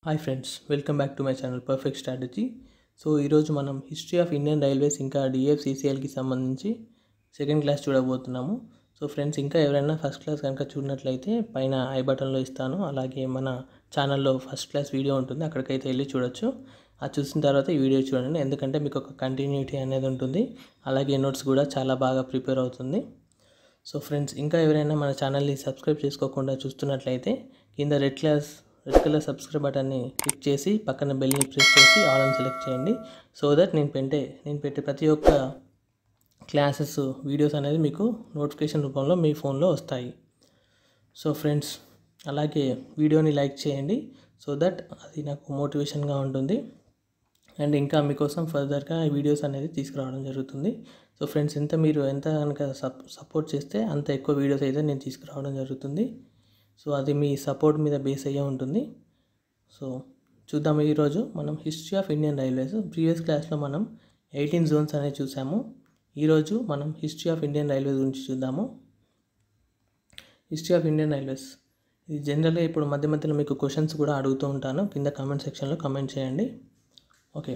hi friends welcome back to my channel perfect strategy so ఈరోజు మనం history of Indian railways ఇంకా డిఎఫ్సిసిఎల్కి సంబంధించి సెకండ్ క్లాస్ చూడబోతున్నాము సో ఫ్రెండ్స్ ఇంకా ఎవరైనా ఫస్ట్ క్లాస్ కనుక చూడనట్లయితే పైన ఐ బటన్లో ఇస్తాను అలాగే మన ఛానల్లో ఫస్ట్ క్లాస్ వీడియో ఉంటుంది అక్కడికైతే వెళ్ళి చూడొచ్చు అది చూసిన తర్వాత ఈ వీడియో చూడండి ఎందుకంటే మీకు ఒక కంటిన్యూటీ అనేది ఉంటుంది అలాగే నోట్స్ కూడా చాలా బాగా ప్రిపేర్ అవుతుంది సో ఫ్రెండ్స్ ఇంకా ఎవరైనా మన ఛానల్ని సబ్స్క్రైబ్ చేసుకోకుండా చూస్తున్నట్లయితే కింద red class red colour subscribe బటన్ని క్లిక్ చేసి పక్కన బెల్ని ప్రెస్ చేసి ఆల్ అని సెలెక్ట్ చేయండి సో దట్ నేను పెట్టే నేను పెట్టే ప్రతి ఒక్క క్లాసెస్ వీడియోస్ అనేది మీకు నోటిఫికేషన్ రూపంలో మీ ఫోన్లో వస్తాయి సో ఫ్రెండ్స్ అలాగే వీడియోని లైక్ చేయండి సో దట్ అది నాకు మోటివేషన్గా ఉంటుంది అండ్ ఇంకా మీకోసం ఫర్దర్గా ఈ వీడియోస్ అనేది తీసుకురావడం జరుగుతుంది సో ఫ్రెండ్స్ ఎంత మీరు ఎంత కనుక సప్ సపోర్ట్ చేస్తే అంత ఎక్కువ వీడియోస్ అయితే నేను తీసుకురావడం జరుగుతుంది సో అది మీ సపోర్ట్ మీద బేస్ అయ్యే ఉంటుంది సో చూద్దాం ఈరోజు మనం history of Indian railways previous క్లాస్లో మనం ఎయిటీన్ జోన్స్ అనేది చూసాము ఈరోజు మనం హిస్టరీ ఆఫ్ ఇండియన్ రైల్వేస్ గురించి చూద్దాము హిస్టరీ ఆఫ్ ఇండియన్ రైల్వేస్ ఇది జనరల్గా ఇప్పుడు మధ్య మధ్యలో మీకు క్వశ్చన్స్ కూడా అడుగుతూ ఉంటాను కింద కామెంట్ సెక్షన్లో కామెంట్ చేయండి ఓకే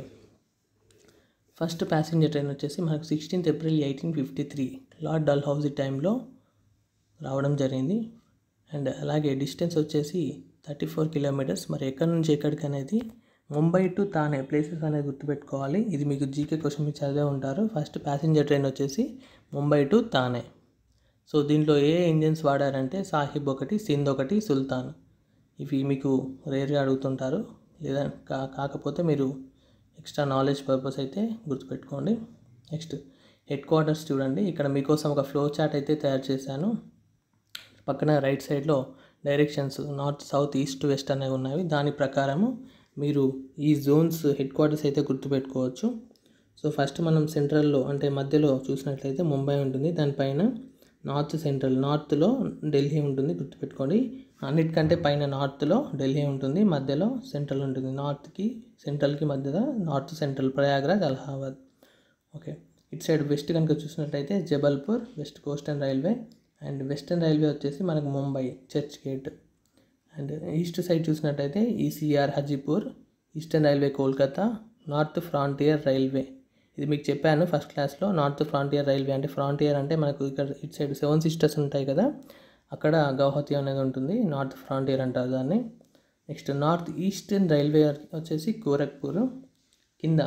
ఫస్ట్ ప్యాసింజర్ ట్రైన్ వచ్చేసి మనకు sixteenth April eighteen fifty three Lord Dalhousie టైంలో రావడం జరిగింది అండ్ అలాగే డిస్టెన్స్ వచ్చేసి థర్టీ ఫోర్ కిలోమీటర్స్ మరి ఎక్కడి నుంచి ఎక్కడికి అనేది ముంబై టు తానే ప్లేసెస్ అనేది గుర్తుపెట్టుకోవాలి ఇది మీకు జీకే క్వశ్చన్ మీరు చదివే ఉంటారు ఫస్ట్ ప్యాసింజర్ ట్రైన్ వచ్చేసి ముంబై టు తానే సో దీంట్లో ఏ ఇంజిన్స్ వాడారంటే సాహిబ్ ఒకటి సింధ్ ఒకటి సుల్తాన్ ఇవి మీకు రేర్గా అడుగుతుంటారు లేదా కా కాకపోతే మీరు ఎక్స్ట్రా నాలెడ్జ్ పర్పస్ అయితే గుర్తుపెట్టుకోండి నెక్స్ట్ హెడ్ క్వార్టర్స్ చూడండి ఇక్కడ మీకోసం ఒక ఫ్లో చార్ట్ అయితే తయారు చేశాను పక్కన రైట్ సైడ్లో directions north south east west అనేవి ఉన్నాయి దాని ప్రకారము మీరు ఈ జోన్స్ హెడ్ క్వార్టర్స్ అయితే గుర్తుపెట్టుకోవచ్చు సో ఫస్ట్ మనం సెంట్రల్లో అంటే మధ్యలో చూసినట్లయితే ముంబై ఉంటుంది దానిపైన నార్త్ సెంట్రల్ నార్త్లో ఢిల్లీ ఉంటుంది గుర్తుపెట్టుకోండి అన్నిటికంటే పైన నార్త్లో ఢిల్లీ ఉంటుంది మధ్యలో సెంట్రల్ ఉంటుంది నార్త్కి సెంట్రల్కి మధ్యలో north central Prayagraj Allahabad okay ఇటు సైడ్ వెస్ట్ కనుక చూసినట్లయితే జబల్పూర్ వెస్ట్ కోస్టర్న్ రైల్వే అండ్ వెస్టర్న్ రైల్వే వచ్చేసి మనకు Mumbai Churchgate and east side చూసినట్టయితే ECR Hajipur eastern railway Kolkata north frontier railway ఇది మీకు చెప్పాను ఫస్ట్ క్లాస్లో నార్త్ ఫ్రాంటియర్ రైల్వే అంటే ఫ్రాంటియర్ అంటే మనకు ఇక్కడ ఇటు సైడ్ సెవెన్ సిస్టర్స్ ఉంటాయి కదా అక్కడ గౌహతి అనేది ఉంటుంది నార్త్ ఫ్రాంటియర్ అంటారు దాన్ని నెక్స్ట్ నార్త్ ఈస్టర్న్ రైల్వే వచ్చేసి గోరఖ్పూర్ కింద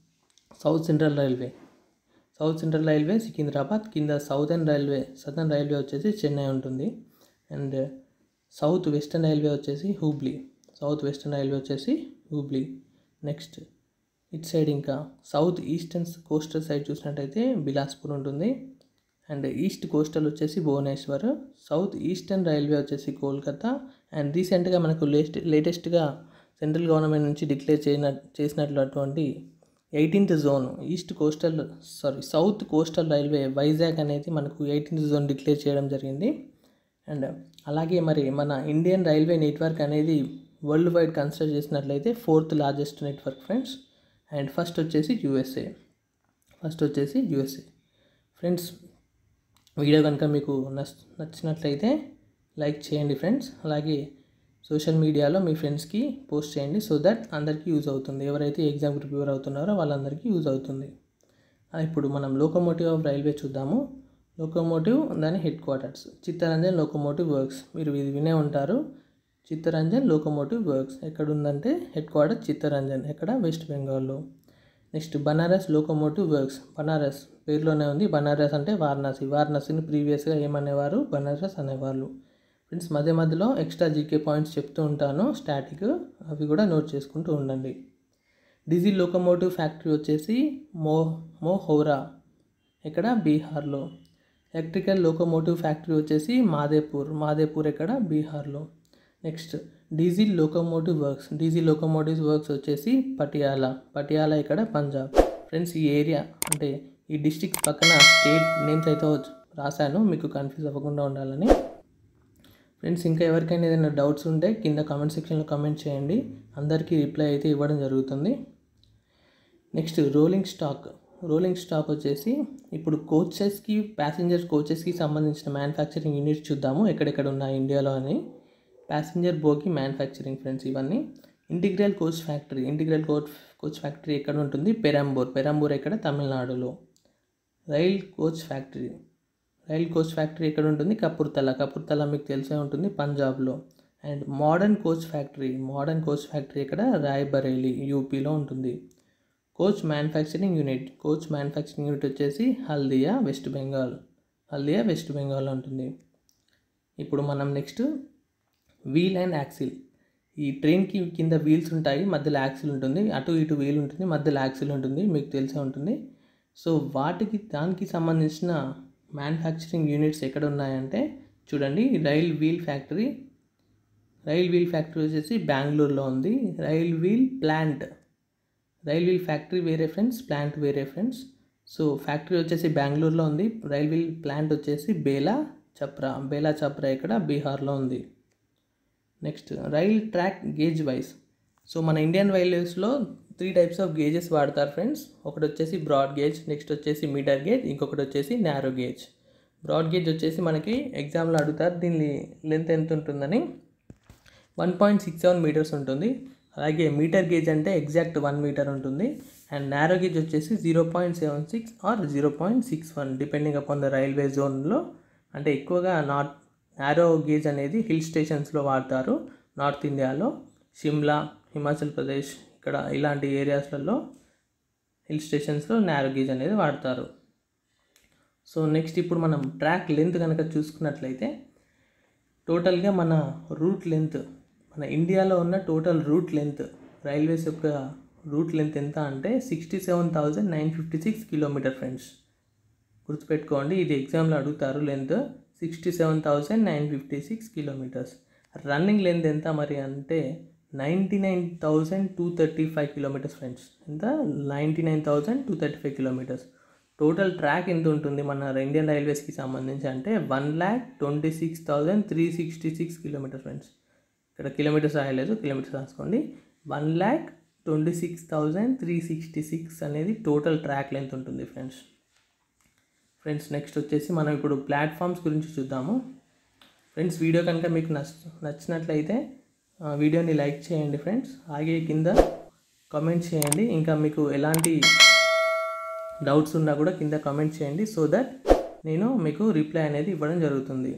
south central railway south central railway Secunderabad కింద సౌదర్న్ రైల్వే సదర్న్ రైల్వే వచ్చేసి చెన్నై ఉంటుంది అండ్ సౌత్ వెస్టర్న్ రైల్వే వచ్చేసి హూబ్లీ సౌత్ వెస్టర్న్ రైల్వే వచ్చేసి హూబ్లీ నెక్స్ట్ ఇట్ సైడ్ ఇంకా సౌత్ ఈస్టర్న్ కోస్టల్ సైడ్ చూసినట్టయితే బిలాస్పూర్ ఉంటుంది అండ్ ఈస్ట్ కోస్టల్ వచ్చేసి భువనేశ్వర్ సౌత్ ఈస్టర్న్ రైల్వే వచ్చేసి కోల్కతా అండ్ రీసెంట్గా మనకు లేటెస్ట్ లేటెస్ట్గా సెంట్రల్ గవర్నమెంట్ నుంచి డిక్లేర్ చేసిన చేసినటువంటి eighteenth zone east coastal sorry south coastal railway Vizag అనేది మనకు ఎయిటీన్త్ జోన్ డిక్లేర్ చేయడం జరిగింది అండ్ అలాగే మరి మన ఇండియన్ రైల్వే నెట్వర్క్ అనేది వరల్డ్ వైడ్ కన్సిడర్ చేసినట్లయితే fourth largest network friends and first వచ్చేసి యూఎస్ఏ ఫస్ట్ వచ్చేసి యూఎస్ఏ ఫ్రెండ్స్ వీడియో కనుక మీకు నచ్ నచ్చినట్లయితే లైక్ చేయండి ఫ్రెండ్స్ అలాగే సోషల్ మీడియాలో మీ ఫ్రెండ్స్కి పోస్ట్ చేయండి సో దట్ అందరికీ యూజ్ అవుతుంది ఎవరైతే ఎగ్జామ్కి ప్రిపేర్ అవుతున్నారో వాళ్ళందరికీ యూజ్ అవుతుంది ఇప్పుడు మనం లోకోమోటివ్ ఆఫ్ రైల్వే చూద్దాము లోకోమోటివ్ దాని headquarters Chittaranjan locomotive works మీరు ఇది వినే ఉంటారు చిత్తరంజన్ లోకోమోటివ్ వర్క్స్ ఎక్కడ ఉందంటే హెడ్ క్వార్టర్ చిత్తరంజన్ ఎక్కడ వెస్ట్ బెంగాల్లో next Banaras locomotive works Banaras పేరులోనే ఉంది బనారస్ అంటే వారణాసి వారణాసిని ప్రీవియస్గా ఏమనేవారు బనారస్ అనేవాళ్ళు ఫ్రెండ్స్ మధ్య మధ్యలో ఎక్స్ట్రా జీకే పాయింట్స్ చెప్తూ ఉంటాను స్టాటిక్ అవి కూడా నోట్ చేసుకుంటూ ఉండండి డీజిల్ లోకోమోటివ్ ఫ్యాక్టరీ వచ్చేసి మో మోహౌరా ఎక్కడ బీహార్లో ఎలక్ట్రికల్ లోకోమోటివ్ ఫ్యాక్టరీ వచ్చేసి మాదేపూర్ మాదేపూర్ ఎక్కడ బీహార్లో next diesel locomotive works diesel locomotive works వచ్చేసి పటియాలా పటియాలా ఇక్కడ పంజాబ్ ఫ్రెండ్స్ ఈ ఏరియా అంటే ఈ డిస్టిక్ పక్కన స్టేట్ నేమ్స్ అయితే రాశాను మీకు కన్ఫ్యూజ్ అవ్వకుండా ఉండాలని ఫ్రెండ్స్ ఇంకా ఎవరికైనా ఏదైనా డౌట్స్ ఉంటే కింద కామెంట్ సెక్షన్లో కామెంట్ చేయండి అందరికీ రిప్లై అయితే ఇవ్వడం జరుగుతుంది next rolling stock rolling stock వచ్చేసి ఇప్పుడు కోచెస్కి ప్యాసింజర్ కోచెస్కి సంబంధించిన మ్యానుఫ్యాక్చరింగ్ యూనిట్స్ చూద్దాము ఎక్కడెక్కడ ఉన్నాయి ఇండియాలో అని ప్యాసింజర్ బోగి మ్యానుఫ్యాక్చరింగ్ ఫ్రెండ్స్ ఇవన్నీ integral coach factory integral coach coach factory ఎక్కడ ఉంటుంది పెరంబూర్ పెరంబూర్ ఎక్కడ తమిళనాడులో rail coach factory rail coach factory ఎక్కడ ఉంటుంది కపూర్తల కపూర్తల మీకు తెలిసే ఉంటుంది పంజాబ్లో and modern coach factory modern coach factory ఇక్కడ రాయ్బరేలీ యూపీలో ఉంటుంది coach manufacturing unit coach manufacturing unit వచ్చేసి హల్దియా వెస్ట్ బెంగాల్ హల్దియా వెస్ట్ బెంగాల్లో ఉంటుంది ఇప్పుడు మనం నెక్స్ట్ వీల్ అండ్ యాక్సిల్ ఈ ట్రైన్కి కింద వీల్స్ ఉంటాయి మధ్యలో యాక్సిల్ ఉంటుంది అటు ఇటు వీల్ ఉంటుంది మధ్యలో యాక్సిల్ ఉంటుంది మీకు తెలిసే ఉంటుంది సో వాటికి దానికి సంబంధించిన మ్యానుఫ్యాక్చరింగ్ యూనిట్స్ ఎక్కడ ఉన్నాయంటే చూడండి rail wheel factory rail wheel factory వచ్చేసి బెంగళూరులో ఉంది rail wheel plant rail wheel factory వేరే ఫ్రెండ్స్ ప్లాంట్ వేరే ఫ్రెండ్స్ సో ఫ్యాక్టరీ వచ్చేసి బెంగళూరులో ఉంది రైల్ వీల్ ప్లాంట్ వచ్చేసి బేలా చప్రా బేలా చప్రా ఇక్కడ బీహార్లో ఉంది next rail track gauge wise so మన ఇండియన్ రైల్వేస్లో త్రీ టైప్స్ ఆఫ్ గేజెస్ వాడతారు ఫ్రెండ్స్ ఒకటి వచ్చేసి బ్రాడ్ గేజ్ నెక్స్ట్ వచ్చేసి మీటర్ గేజ్ ఇంకొకటి వచ్చేసి నారో గేజ్ బ్రాడ్ గేజ్ వచ్చేసి మనకి ఎగ్జామ్లో అడుగుతారు దీని లెంత్ ఎంత ఉంటుందని one point six seven metres ఉంటుంది అలాగే మీటర్ గేజ్ అంటే ఎగ్జాక్ట్ వన్ మీటర్ ఉంటుంది అండ్ నారో గేజ్ వచ్చేసి zero point seven six or zero point six one depending upon the railway జోన్లో అంటే ఎక్కువగా నార్త్ నారో గేజ్ అనేది హిల్ స్టేషన్స్లో వాడతారు నార్త్ ఇండియాలో షిమ్లా హిమాచల్ ప్రదేశ్ ఇక్కడ ఇలాంటి ఏరియాస్లలో హిల్ స్టేషన్స్లో నారో గేజ్ అనేది వాడతారు సో నెక్స్ట్ ఇప్పుడు మనం ట్రాక్ లెంత్ కనుక చూసుకున్నట్లయితే టోటల్గా మన రూట్ లెంత్ మన ఇండియాలో ఉన్న టోటల్ రూట్ లెంత్ రైల్వేస్ యొక్క రూట్ లెంత్ ఎంత అంటే sixty seven thousand nine fifty six kilometre friends గుర్తుపెట్టుకోండి ఇది ఎగ్జామ్లో అడుగుతారు length sixty seven thousand nine fifty six kilometres running length ఎంత మరి అంటే ninety nine thousand two thirty five kilometres friends ఎంత ninety nine thousand two thirty five kilometres total track ఎంత ఉంటుంది మన ఇండియన్ రైల్వేస్కి సంబంధించి అంటే one lakh twenty six thousand three sixty six kilometres friends ఇక్కడ కిలోమీటర్స్ రాయలేదు కిలోమీటర్స్ రాసుకోండి one lakh twenty six thousand three sixty six అనేది టోటల్ ట్రాక్ లెంత్ ఉంటుంది ఫ్రెండ్స్ ఫ్రెండ్స్ నెక్స్ట్ వచ్చేసి మనం ఇప్పుడు ప్లాట్ఫామ్స్ గురించి చూద్దాము ఫ్రెండ్స్ వీడియో కనుక మీకు నచ్చ నచ్చినట్లయితే ఆ, వీడియోని లైక్ చేయండి ఫ్రెండ్స్ అలాగే కింద కామెంట్ చేయండి ఇంకా మీకు ఎలాంటి డౌట్స్ ఉన్నా కూడా కింద కామెంట్ చేయండి సో దట్ నేను మీకు రిప్లై అనేది ఇవ్వడం జరుగుతుంది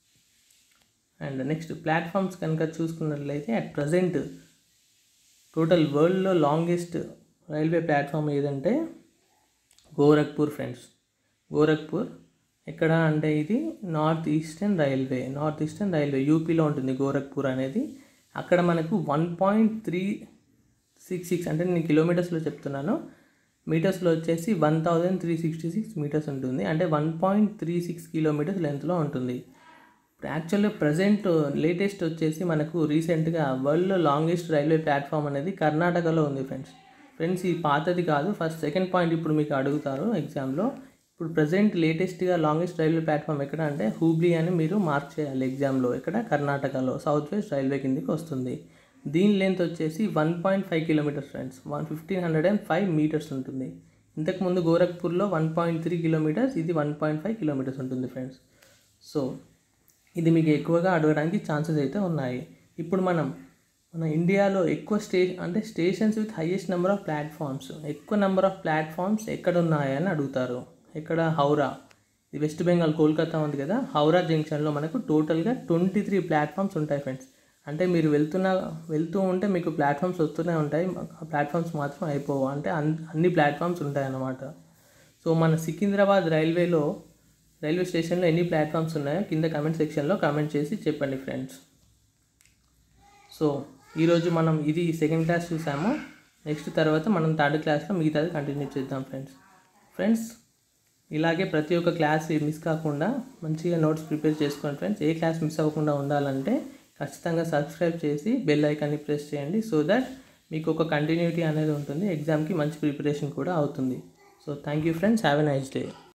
అండ్ నెక్స్ట్ ప్లాట్ఫామ్స్ కనుక చూసుకున్నట్లయితే అట్ ప్రజెంట్ టోటల్ వరల్డ్లో లాంగెస్ట్ రైల్వే ప్లాట్ఫామ్ ఏదంటే గోరఖ్పూర్ ఫ్రెండ్స్ గోరఖ్పూర్ ఎక్కడ అంటే ఇది north eastern railway north eastern railway యూపీలో ఉంటుంది గోరఖ్పూర్ అనేది అక్కడ మనకు one point three six six అంటే నేను కిలోమీటర్స్లో చెప్తున్నాను మీటర్స్లో వచ్చేసి one thousand three sixty six metres ఉంటుంది అంటే one point three six kilometres లెంత్లో ఉంటుంది యాక్చువల్గా ప్రజెంట్ లేటెస్ట్ వచ్చేసి మనకు రీసెంట్గా వరల్డ్లో లాంగెస్ట్ రైల్వే ప్లాట్ఫామ్ అనేది కర్ణాటకలో ఉంది ఫ్రెండ్స్ ఫ్రెండ్స్ ఈ పాతది కాదు ఫస్ట్ సెకండ్ పాయింట్ ఇప్పుడు మీకు అడుగుతారు ఎగ్జామ్లో ఇప్పుడు ప్రజెంట్ లేటెస్ట్గా లాంగెస్ట్ రైల్వే ప్లాట్ఫామ్ ఎక్కడ అంటే హూబ్లీ అని మీరు మార్క్ చేయాలి ఎగ్జామ్లో ఇక్కడ కర్ణాటకలో సౌత్ వెస్ట్ రైల్వే కిందకి వస్తుంది దీని లెంత్ వచ్చేసి one point five kilometres friends one fifteen hundred and five metres ఉంటుంది ఇంతకుముందు గోరఖ్పూర్లో వన్ పాయింట్ త్రీ కిలోమీటర్స్ ఇది వన్ పాయింట్ ఫైవ్ కిలోమీటర్స్ ఉంటుంది ఫ్రెండ్స్ సో ఇది మీకు ఎక్కువగా అడగడానికి ఛాన్సెస్ అయితే ఉన్నాయి ఇప్పుడు మనం మన ఇండియాలో ఎక్కువ స్టే అంటే stations with highest number of platforms ఎక్కువ నెంబర్ ఆఫ్ ప్లాట్ఫామ్స్ ఎక్కడ ఉన్నాయని అడుగుతారు ఎక్కడ హౌరా ఇది వెస్ట్ బెంగాల్ కోల్కతా ఉంది కదా హౌరా జంక్షన్లో మనకు టోటల్గా ట్వంటీ త్రీ ప్లాట్ఫామ్స్ ఉంటాయి ఫ్రెండ్స్ అంటే మీరు వెళ్తున్న వెళ్తూ ఉంటే మీకు ప్లాట్ఫామ్స్ వస్తూనే ఉంటాయి ఆ ప్లాట్ఫామ్స్ మాత్రం అయిపోవు అంటే అన్ అన్ని ప్లాట్ఫామ్స్ ఉంటాయి అన్నమాట సో మన సికింద్రాబాద్ రైల్వేలో రైల్వే స్టేషన్లో ఎన్ని ప్లాట్ఫామ్స్ ఉన్నాయో కింద కమెంట్ సెక్షన్లో కామెంట్ చేసి చెప్పండి ఫ్రెండ్స్ సో ఈరోజు మనం ఇది సెకండ్ క్లాస్ చూసాము నెక్స్ట్ తర్వాత మనం థర్డ్ క్లాస్లో మిగతాది కంటిన్యూ చేద్దాం ఫ్రెండ్స్ ఫ్రెండ్స్ ఇలాగే ప్రతి ఒక్క క్లాస్ మిస్ కాకుండా మంచిగా నోట్స్ ప్రిపేర్ చేసుకోండి ఫ్రెండ్స్ ఏ క్లాస్ మిస్ అవ్వకుండా ఉండాలంటే ఖచ్చితంగా సబ్స్క్రైబ్ చేసి బెల్ ఐకాన్ని ప్రెస్ చేయండి సో దట్ మీకు ఒక కంటిన్యూటీ అనేది ఉంటుంది ఎగ్జామ్కి మంచి ప్రిపరేషన్ కూడా అవుతుంది so thank you friends have a nice day